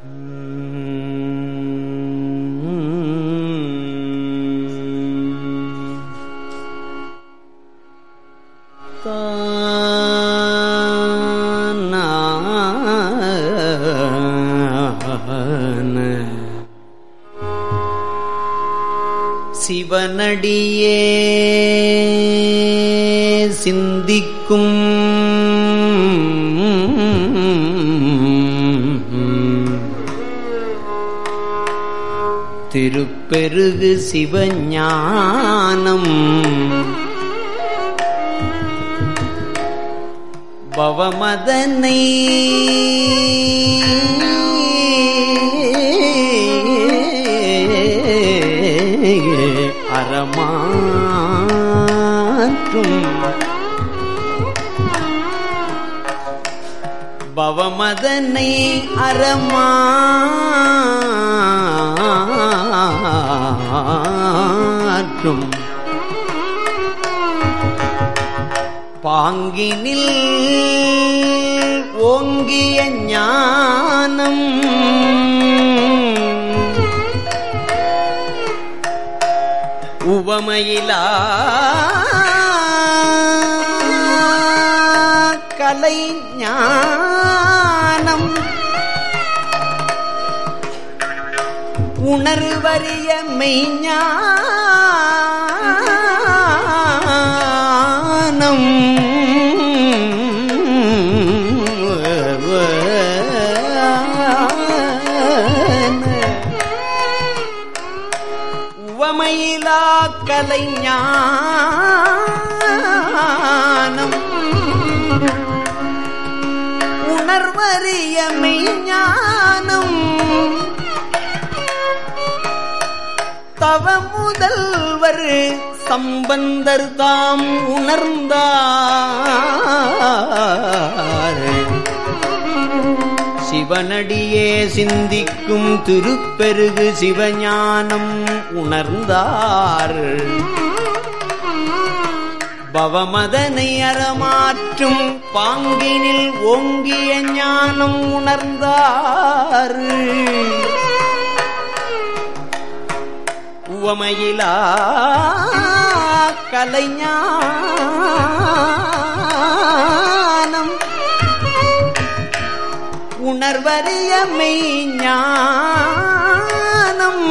சிவனடியே சிந்திக்கும் திருப்பெருகு சிவஞானம் பவமதனை அறமாற்றும் பவமதனை அறமாற்றும் பாங்கினில் ஓங்கிய ஞானம் உவமையிலா கலை ஞானம் உணர்வறிய மெய்ஞானம் உவமையிலா கலைஞானம் உணர்வறிய மெய்ஞானம் தவ முதல்வர் சம்பந்தர் தாம் உணர்ந்தார் சிவனடியே சிந்திக்கும் திருப்பெருகு சிவஞானம் உணர்ந்தார் பவமதனை அறமாற்றும் பாங்கினில் ஓங்கிய ஞானம் உணர்ந்தார் உவமையிலா கலைஞானம் உணர்வறிய மெய்ஞானம்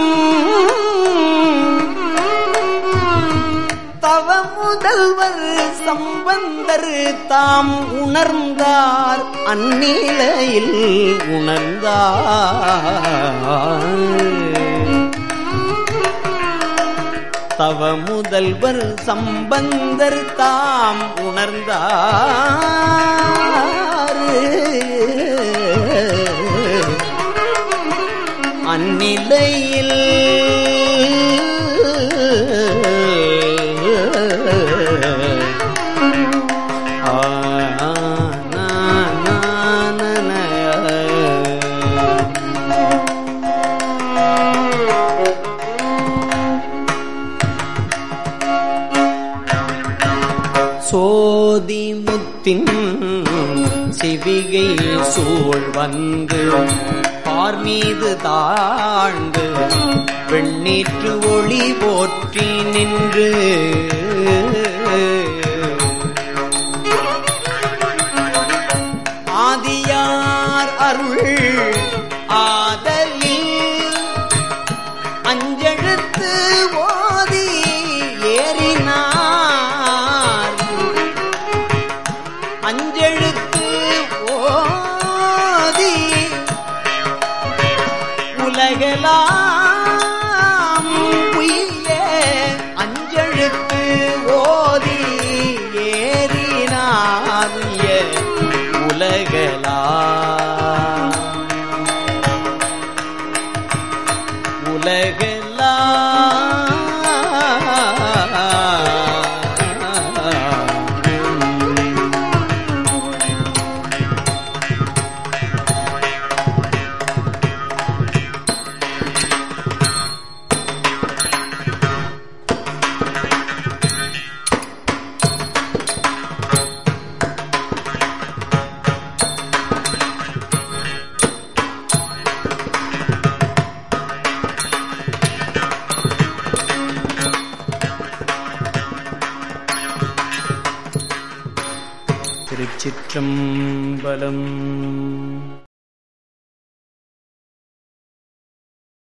தவ முதல்வர் சம்பந்தர் தாம் உணர்ந்தார் அந்நிலையில் உணர்ந்தார் தவ முதல்வர் சம்பந்தர் தாம் உணர்ந்தார் அந்நிலையில் ஆ, நா, நா, நா, நா. சோதி முத்தின் சிவிகை சூழ் வந்து பார் மீது தாழ்ந்து வெண்ணீற்று ஒளி போற்றி நின்று ஆதியார் அருள் ஆதலில் அஞ்செழுத்து ஓதி ஏறினார் அஞ்செழுத்து ஓதி உலகெல்லாம் உய்ய அஞ்செழுத்து ஓதி ஏறினார் உய்ய உலகெல்லாம் உலகெல்லாம் திருச்சிற்றம்பலம்